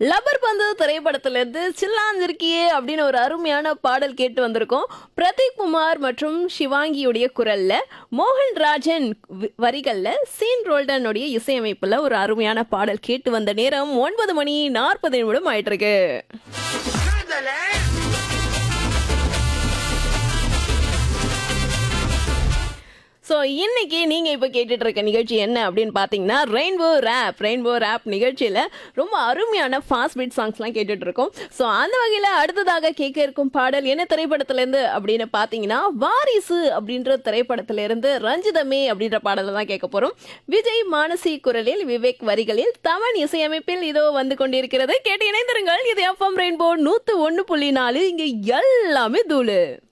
rubber பந்து திரைப்படத்திலிருந்து சில்லாந்திருக்கியே அப்படின்னு ஒரு அருமையான பாடல் கேட்டு வந்திருக்கோம் பிரதீப் குமார் மற்றும் சிவாங்கியுடைய குரல்ல மோகன் ராஜன் வி- வரிகள்ல சீன் ரோல்டனுடைய இசையமைப்புல ஒரு அருமையான பாடல் கேட்டு வந்த நேரம் ஒன்பது மணி நாற்பது நிமிடம் ஆயிட்டு இருக்கு ஸோ இன்னைக்கு நீங்க இப்போ கேட்டுட்டு இருக்க நிகழ்ச்சி என்ன அப்படின்னு பார்த்தீங்கன்னா ரெயின்போ ரேப் ரெயின்போ ரேப் நிகழ்ச்சியில் ரொம்ப அருமையான ஃபாஸ்ட் பீட் சாங்ஸ்லாம் கேட்டுட்டு இருக்கோம் ஸோ அந்த வகையில் அடுத்ததாக கேட்க இருக்கும் பாடல் என்ன திரைப்படத்திலேருந்து அப்படின்னு பார்த்தீங்கன்னா வாரிசு அப்படின்ற திரைப்படத்திலிருந்து ரஞ்சிதமே அப்படின்ற பாடலை தான் கேட்க போகிறோம் விஜய் மானசி குரலில் விவேக் வரிகளில் தமன் இசையமைப்பில் இதோ வந்து கொண்டிருக்கிறது கேட்டு இணைந்திருங்கள் இது எஃப்எம் ரெயின்போ நூற்று ஒன்று புள்ளி நாலு இங்கே எல்லாமே தூளு